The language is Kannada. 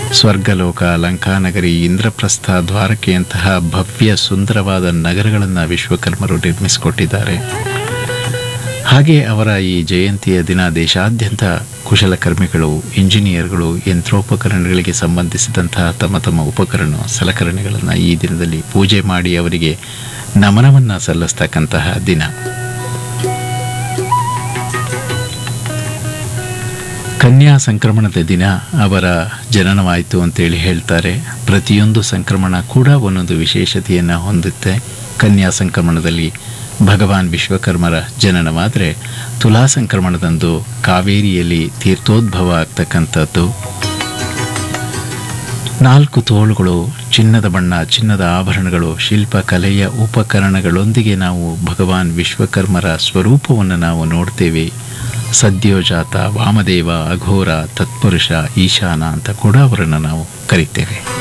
ಸ್ವರ್ಗಲೋಕ ಲಂಕಾನಗರಿ ಇಂದ್ರಪ್ರಸ್ಥ ದ್ವಾರಕೆಯಂತಹ ಭವ್ಯ ಸುಂದರವಾದ ನಗರಗಳನ್ನು ವಿಶ್ವಕರ್ಮರು ನಿರ್ಮಿಸಿಕೊಟ್ಟಿದ್ದಾರೆ ಹಾಗೆ ಅವರ ಈ ಜಯಂತಿಯ ದಿನ ದೇಶಾದ್ಯಂತ ಕುಶಲಕರ್ಮಿಗಳು ಇಂಜಿನಿಯರ್ಗಳು ಯಂತ್ರೋಪಕರಣಗಳಿಗೆ ಸಂಬಂಧಿಸಿದಂತಹ ತಮ್ಮ ತಮ್ಮ ಉಪಕರಣ ಸಲಕರಣೆಗಳನ್ನು ಈ ದಿನದಲ್ಲಿ ಪೂಜೆ ಮಾಡಿ ಅವರಿಗೆ ನಮನವನ್ನು ಸಲ್ಲಿಸ್ತಕ್ಕಂತಹ ದಿನ ಕನ್ಯಾ ಸಂಕ್ರಮಣದ ದಿನ ಅವರ ಜನನವಾಯಿತು ಅಂತೇಳಿ ಹೇಳ್ತಾರೆ ಪ್ರತಿಯೊಂದು ಸಂಕ್ರಮಣ ಕೂಡ ಒಂದೊಂದು ವಿಶೇಷತೆಯನ್ನು ಹೊಂದುತ್ತೆ ಕನ್ಯಾ ಸಂಕ್ರಮಣದಲ್ಲಿ ಭಗವಾನ್ ವಿಶ್ವಕರ್ಮರ ಜನನವಾದರೆ ತುಲಾ ಸಂಕ್ರಮಣದಂದು ಕಾವೇರಿಯಲ್ಲಿ ತೀರ್ಥೋದ್ಭವ ಆಗ್ತಕ್ಕಂಥದ್ದು ನಾಲ್ಕು ತೋಳುಗಳು ಚಿನ್ನದ ಬಣ್ಣ ಚಿನ್ನದ ಆಭರಣಗಳು ಶಿಲ್ಪಕಲೆಯ ಉಪಕರಣಗಳೊಂದಿಗೆ ನಾವು ಭಗವಾನ್ ವಿಶ್ವಕರ್ಮರ ಸ್ವರೂಪವನ್ನು ನಾವು ನೋಡ್ತೇವೆ ಸದ್ಯೋಜಾತ ವಾಮದೇವ ಅಘೋರ ತತ್ಪುರುಷ ಈಶಾನ ಅಂತ ಕೂಡ ಅವರನ್ನು ನಾವು ಕರಿತೇವೆ